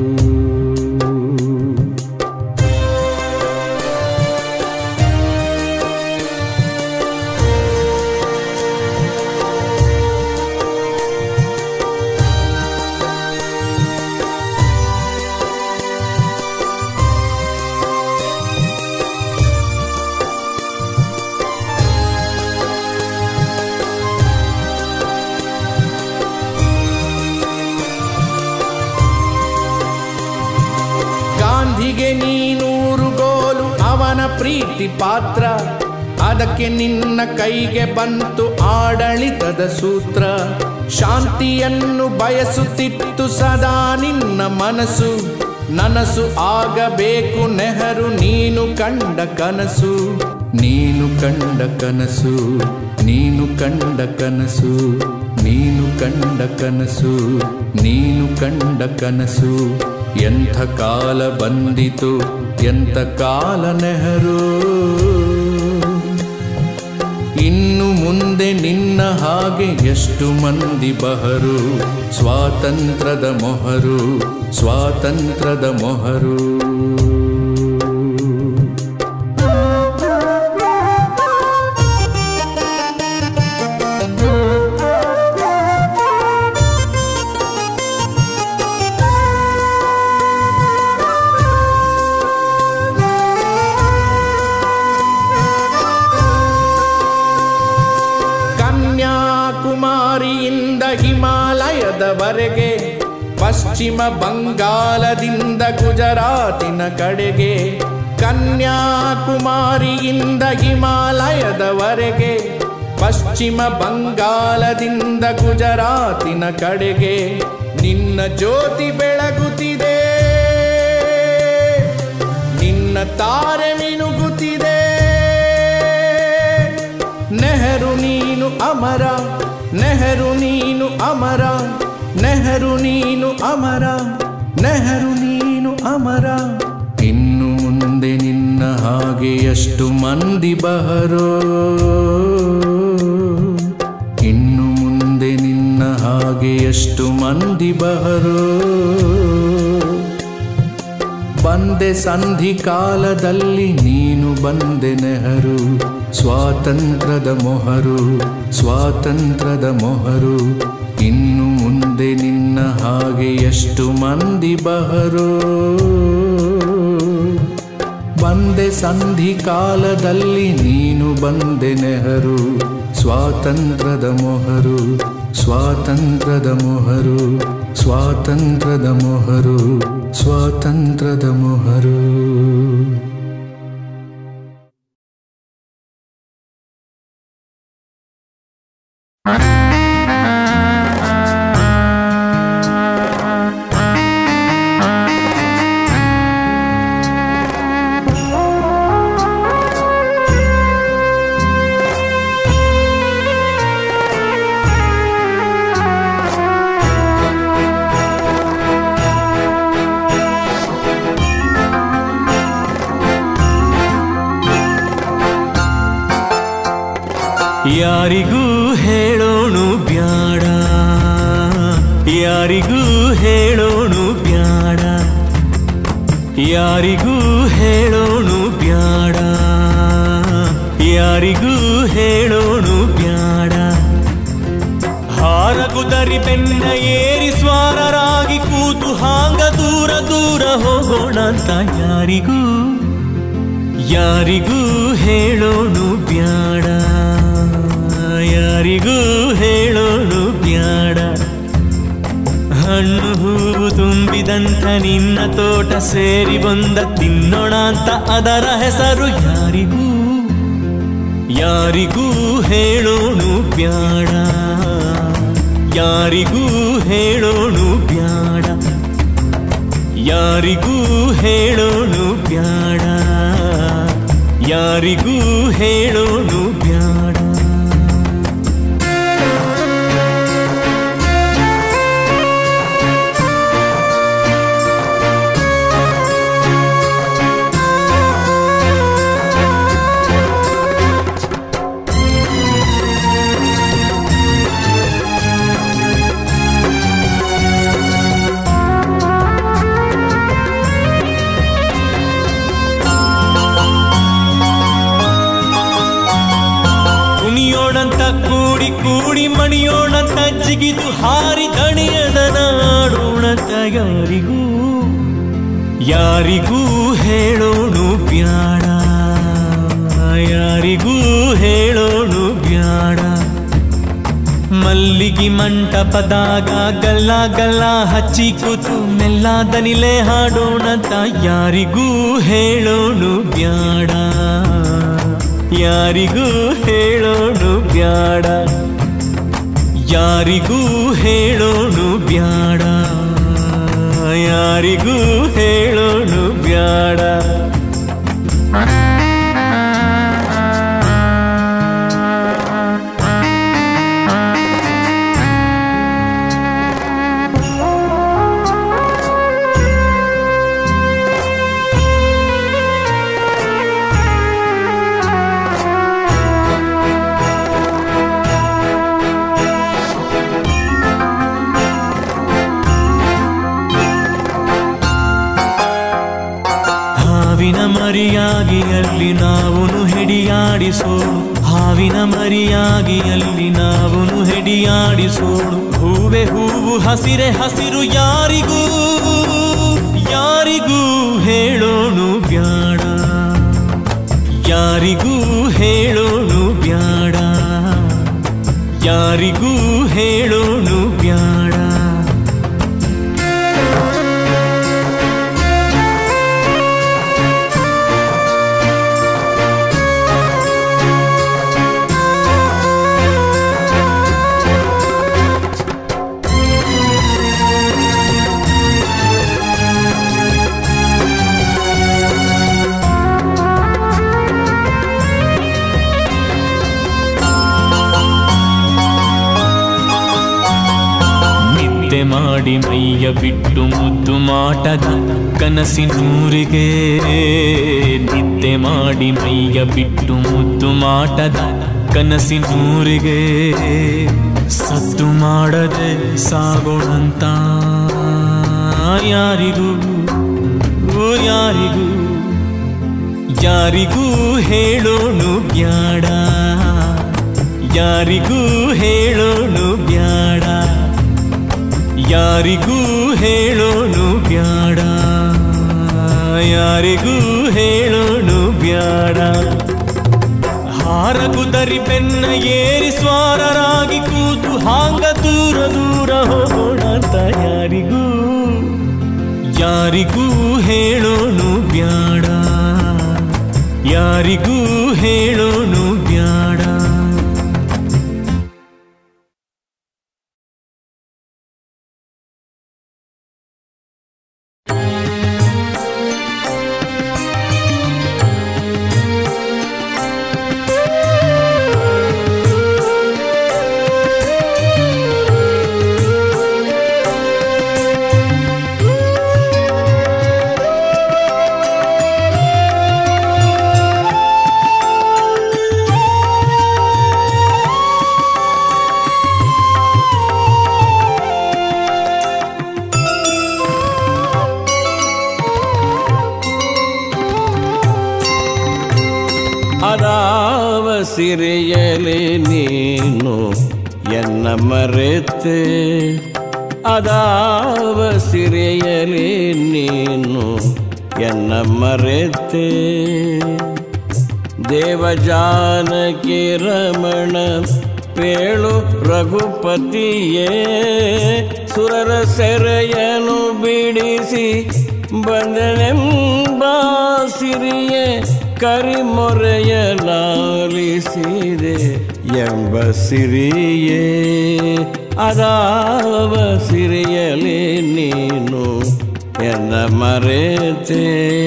ಗಾಂಧಿಗೆ ನೀನೂರು ಗೋಲು ಅವನ ಪ್ರೀತಿ ಪಾತ್ರ ಅದಕ್ಕೆ ನಿನ್ನ ಕೈಗೆ ಬಂತು ಆಡಳಿತದ ಸೂತ್ರ ಶಾಂತಿಯನ್ನು ಬಯಸುತ್ತಿತ್ತು ಸದಾ ನಿನ್ನ ಮನಸ್ಸು ನನಸು ಆಗಬೇಕು ನೆಹರು ನೀನು ಕಂಡ ಕನಸು ನೀನು ಕಂಡ ಕನಸು ನೀನು ಕಂಡ ಕನಸು ನೀನು ಕಂಡ ಕನಸು ನೀನು ಕಂಡ ಕನಸು ಎಂಥ ಕಾಲ ಬಂದಿತು ಎಂಥ ಕಾಲ ನೆಹರು ಇನ್ನು ಮುಂದೆ ನಿನ್ನ ಹಾಗೆ ಎಷ್ಟು ಮಂದಿ ಬಹರು ಸ್ವಾತಂತ್ರ್ಯದ ಮೊಹರು ಸ್ವಾತಂತ್ರ್ಯದ ಮೊಹರು ಕನ್ಯಾಕುಮಾರಿಯಿಂದ ಹಿಮಾಲಯದವರೆಗೆ ಪಶ್ಚಿಮ ಬಂಗಾಲದಿಂದ ಗುಜರಾತಿನ ಕಡೆಗೆ ಕನ್ಯಾಕುಮಾರಿಯಿಂದ ಹಿಮಾಲಯದವರೆಗೆ ಪಶ್ಚಿಮ ಬಂಗಾಲದಿಂದ ಗುಜರಾತಿನ ಕಡೆಗೆ ನಿನ್ನ ಜ್ಯೋತಿ ಬೆಳಗುತ್ತಿದೆ ನಿನ್ನ ತಾರೆ ಮಿನುಗುತ್ತಿದೆ ನೆಹರು ನೀನು ಅಮರ ನೆಹರು ನೀನು ಅಮರ ನೆಹರು ನೀನು ಅಮರ ನೆಹರು ನೀನು ಅಮರ ಇನ್ನು ಮುಂದೆ ನಿನ್ನ ಹಾಗೆ ಎಷ್ಟು ಮಂದಿ ಬಹರೋ ಇನ್ನು ಮುಂದೆ ನಿನ್ನ ಹಾಗೆ ಎಷ್ಟು ಮಂದಿ ಬಹರೋ ಬಂದೆ ಸಂಧಿ ಕಾಲದಲ್ಲಿ ನೀನು ಬಂದೆ ನೆಹರು ಸ್ವಾತಂತ್ರ್ಯದ ಮೊಹರು ಸ್ವಾತಂತ್ರ್ಯದ ಮೊಹರು ಇನ್ನು ಮುಂದೆ ನಿನ್ನ ಹಾಗೆ ಎಷ್ಟು ಮಂದಿ ಬಹರೋ ಬಂದೆ ಸಂಧಿ ಕಾಲದಲ್ಲಿ ನೀನು ಬಂದೆ ನೆಹರು ಸ್ವಾತಂತ್ರ್ಯದ ಮೊಹರು ಸ್ವಾತಂತ್ರ್ಯದ ಮೊಹರು ಸ್ವಾತಂತ್ರ್ಯದ ಮೊಹರು ಸ್ವಾತಂತ್ರ್ಯದ ಮೊಹರು ಯಾರಿಗೂ ಹೇಳೋಣು ಬ್ಯಾಡ ಯಾರಿಗೂ ಹೇಳೋಣು ಬ್ಯಾಡ ಯಾರಿಗೂ ಹೇಳೋಣು ಬ್ಯಾಡ ಯಾರಿಗೂ ಹೇಳೋಣು ಬ್ಯಾಡ ಹಾರಗುದರಿ ಬೆನ್ನ ಏರಿ ಸ್ವಾರರಾಗಿ ಕೂತು ಹಾಂಗ ದೂರ ದೂರ ಹೋಗೋಣ ಅಂತ ಯಾರಿಗೂ ಯಾರಿಗೂ ಹೇಳೋಣು ಬ್ಯಾಡ ಯಾರಿಗೂ ಹೇಳೋಣು ಬ್ಯಾಡ ಹಣ್ಣು ಹೂವು ತುಂಬಿ ಕೂಡಿದಂಥ ನಿನ್ನ ತೋಟ ಸೇರಿ ಬಂದ ತಿನ್ನೋಣ ಅಂತ ಅದರ ಹೆಸರು ಯಾರಿಗೂ ಯಾರಿಗೂ ಹೇಳೋಣು ಬ್ಯಾಡ ಯಾರಿಗೂ ಹೇಳೋಣು ಬ್ಯಾಡ ಯಾರಿಗೂ ಹೇಳೋಣು ಬ್ಯಾಡ ಯಾರಿಗೂ ಹೇಳೋಣು ಬ್ಯಾಡ ಕುಣಿಯೋಣಂತ ಕೂಡಿ ಕೂಡಿ ಮಣಿಯೋಣಂತ ಜಿಗಿದು ಹಾರಿ ದಣಿಯದ ನಾಡೋಣಂತ ಯಾರಿಗೂ ಯಾರಿಗೂ ಹೇಳೋಣು ಬ್ಯಾಡ ಯಾರಿಗೂ ಹೇಳೋಣು ಬ್ಯಾಡ ಮಲ್ಲಿಗಿ ಮಂಟಪದಾಗ ಗಲ್ಲ ಗಲ್ಲ ಹಚ್ಚಿ ಕೂತು ಮೆಲ್ಲ ದನಿಲೆ ಹಾಡೋಣಂತ ಯಾರಿಗೂ ಹೇಳೋಣು ಬ್ಯಾಡ ಯಾರಿಗೂ ಹೇಳೋಣು ಬ್ಯಾಡ ಯಾರಿಗೂ ಹೇಳೋಣು ಬ್ಯಾಡ ಯಾರಿಗೂ ಹೇಳೋಣು ಬ್ಯಾಡ ಹಾವಿನ ಮರಿಯಾಗಿ ಅಲ್ಲಿ ನಾವುನು ಹೆಡಿಯಾಡಿಸೋಡು ಹಾವಿನ ಮರಿಯಾಗಿ ಅಲ್ಲಿ ನಾವುನು ಹೆಡಿಯಾಡಿಸೋಡು ಹೂವೆ ಹೂವು ಹಸಿರೆ ಹಸಿರು ಯಾರಿಗೂ ಯಾರಿಗೂ ಹೇಳೋಣು ಬ್ಯಾಡ ಯಾರಿಗೂ ಹೇಳೋಣು ಬ್ಯಾಡ ಯಾರಿಗೂ ಹೇಳೋಣು ಬ್ಯಾಡ ನಿದ್ದೆ ಮಾಡಿ ಮೈಯ ಬಿಟ್ಟು ಮುದ್ದು ಮಾಟದ ಕನಸಿನೂರಿಗೆ ನಿದ್ದೆ ಮಾಡಿ ಮೈಯ ಬಿಟ್ಟು ಮುದ್ದು ಮಾಟದ ಕನಸಿನೂರಿಗೆ ಸದ್ದು ಮಾಡದೆ ಸಾಗೋಣಂತ ಯಾರಿಗೂ ಯಾರಿಗೂ ಯಾರಿಗೂ ಹೇಳೋಣು ಬ್ಯಾಡ ಯಾರಿಗೂ ಹೇಳೋಣು ಬ್ಯಾಡ ಯಾರಿಗೂ ಹೇಳೋಣು ಬ್ಯಾಡ ಯಾರಿಗೂ ಹೇಳೋಣು ಬ್ಯಾಡ ಹಾರ ಕುದರಿ ಬೆನ್ನ ಏರಿ ಸ್ವಾರರಾಗಿ ಕೂತು ಹಾಂಗ ದೂರ ದೂರ ಹೋಗೋಣ ಅಂತ ಯಾರಿಗೂ ಯಾರಿಗೂ ಹೇಳೋಣು ಬ್ಯಾಡ ಯಾರಿಗೂ ಹೇಳೋಣು ಬ್ಯಾಡ ಅದಾವ ಸಿರಿಯಲಿ ನೀನು ಎನ್ನ ಮರೆತೆ ಅದಾವ ಸಿರಿಯಲಿ ನೀನು ಎನ್ನ ಮರೆತೆ ದೇವಜಾನಕಿ ರಮಣ ಪೇಳು ರಘುಪತಿಯೇ ಸುರರ ಸೆರೆಯನು ಬಿಡಿಸಿ ಬಂದನೆಂಬ ಸಿರಿಯೇ ಕರಿಮೊರೆಯ ಲಾಲಿಸಿದೆ ಎಂಬ ಸಿರಿಯೇ ಅದಾವ ಸಿರಿಯಲಿ ನೀನು ಎನ್ನ ಮರೆತೇ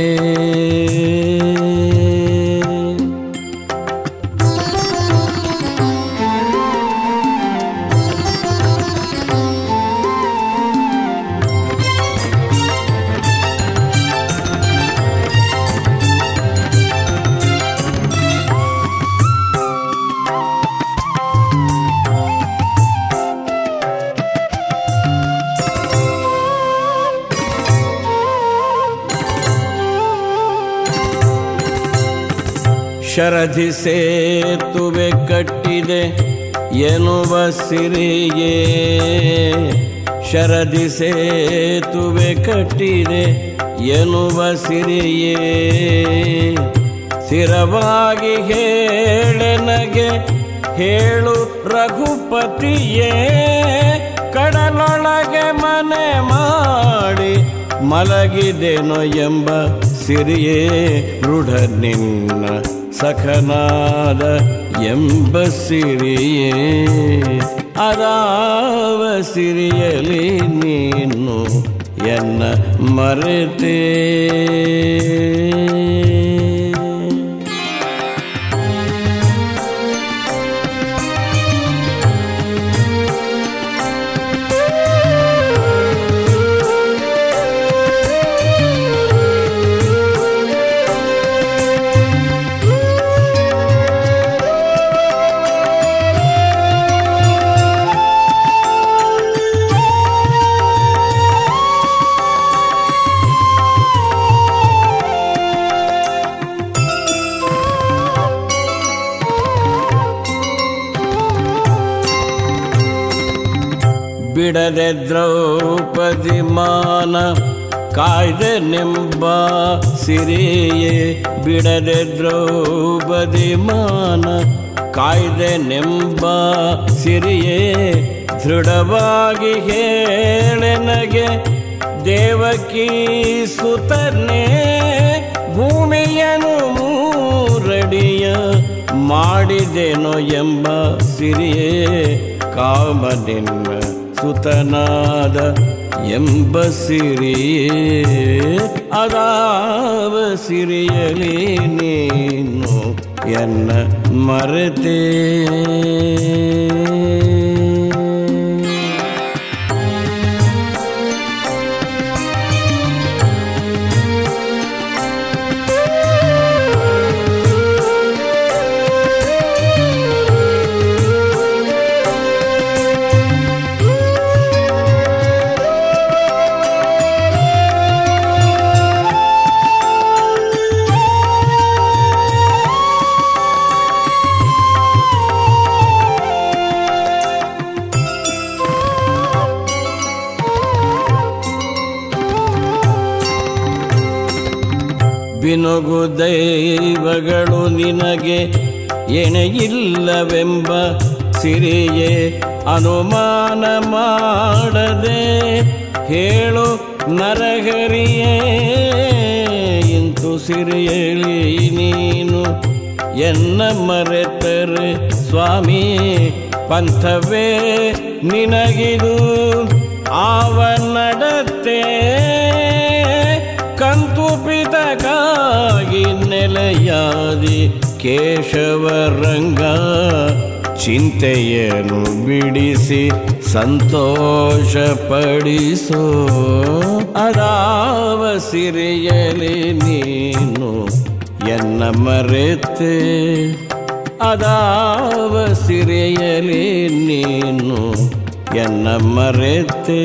ಶರಧಿ ಸೇತುವೆ ಕಟ್ಟಿದೆ ಎನ್ನುವ ಸಿರಿಯೇ ಶರಧಿ ಸೇತುವೆ ಕಟ್ಟಿದೆ ಎನ್ನುವ ಸಿರಿಯೇ ಸ್ಥಿರವಾಗಿ ಹೇಳೆನಗೆ ಹೇಳು ರಘುಪತಿಯೇ ಕಡಲೊಳಗೆ ಮನೆ ಮಾಡಿ ಮಲಗಿದೆನೋ ಎಂಬ ಸಿರಿಯೇ ರೂಢ ನಿನ್ನ ಸಖನಾದ ಎಂಬ ಸಿರಿಯೇ ಅದಾವ ಸಿರಿಯಲಿ ನೀನು ಎನ್ನ ಮರೆತೇ ಬಿಡದೆ ದ್ರೌಪದಿ ಮಾನ ಕಾಯ್ದೆ ನಿಂಬ ಸಿರಿಯೇ ಬಿಡದೆ ದ್ರೌಪದಿ ಮಾನ ಕಾಯ್ದೆ ನೆಂಬ ಸಿರಿಯೇ ದೃಢವಾಗಿ ಹೇಳೆನಗೆ ದೇವಕಿ ಸುತನೆ ಭೂಮಿಯನು ಮೂರಡಿಯ ಮಾಡಿದೆನೋ ಎಂಬ ಸಿರಿಯೇ ಕಾಮನಿನ್ನ ಸುತನಾದ ಎಂಬ ಸಿರಿಯೇ ಅದಾವ ಸಿರಿಯಲಿ ನೀನು ಎನ್ನ ಮರೆತೇ ಬಿನುಗು ದೈವಗಳು ನಿನಗೆ ಎಣೆಯಿಲ್ಲವೆಂಬ ಸಿರಿಯೇ ಅನುಮಾನ ಮಾಡದೆ ಹೇಳು ನರಹರಿಯೇ ಇಂತು ಸಿರಿಯಲಿ ನೀನು ಎನ್ನ ಮರೆತರೆ ಸ್ವಾಮಿ ಪಂಥವೇ ನಿನಗಿದು ಆವ ನಡತೆ ಕಂತುಪಿತಗಾಗಿ ನೆಲೆಯಾದಿ ಕೇಶವರಂಗ ಚಿಂತೆಯನ್ನು ಬಿಡಿಸಿ ಸಂತೋಷ ಪಡಿಸೋ ಅದಾವ ಸಿರಿಯಲಿ ನೀನು ಎನ್ನ ಮರೆತೆ ಅದಾವ ಸಿರಿಯಲಿ ನೀನು ಎನ್ನ ಮರೆತೆ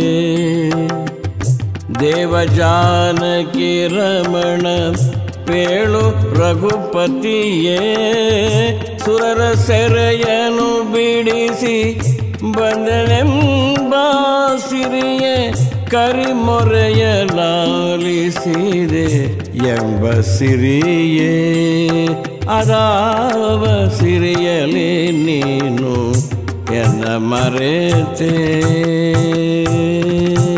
ದೇವಜಾನಕಿ ರಮಣ ಪೇಳು ರಘುಪತಿಯೇ ಸುರರ ಸೆರೆಯನು ಬಿಡಿಸಿ ಬಂದನೆಂಬ ಸಿರಿಯೇ ಕರಿಮೊರೆಯ ಲಾಲಿಸಿದೆ ಎಂಬ ಸಿರಿಯೇ ಅದಾವ ಸಿರಿಯಲಿ ನೀನು ಎನ್ನ ಮರೆತೆ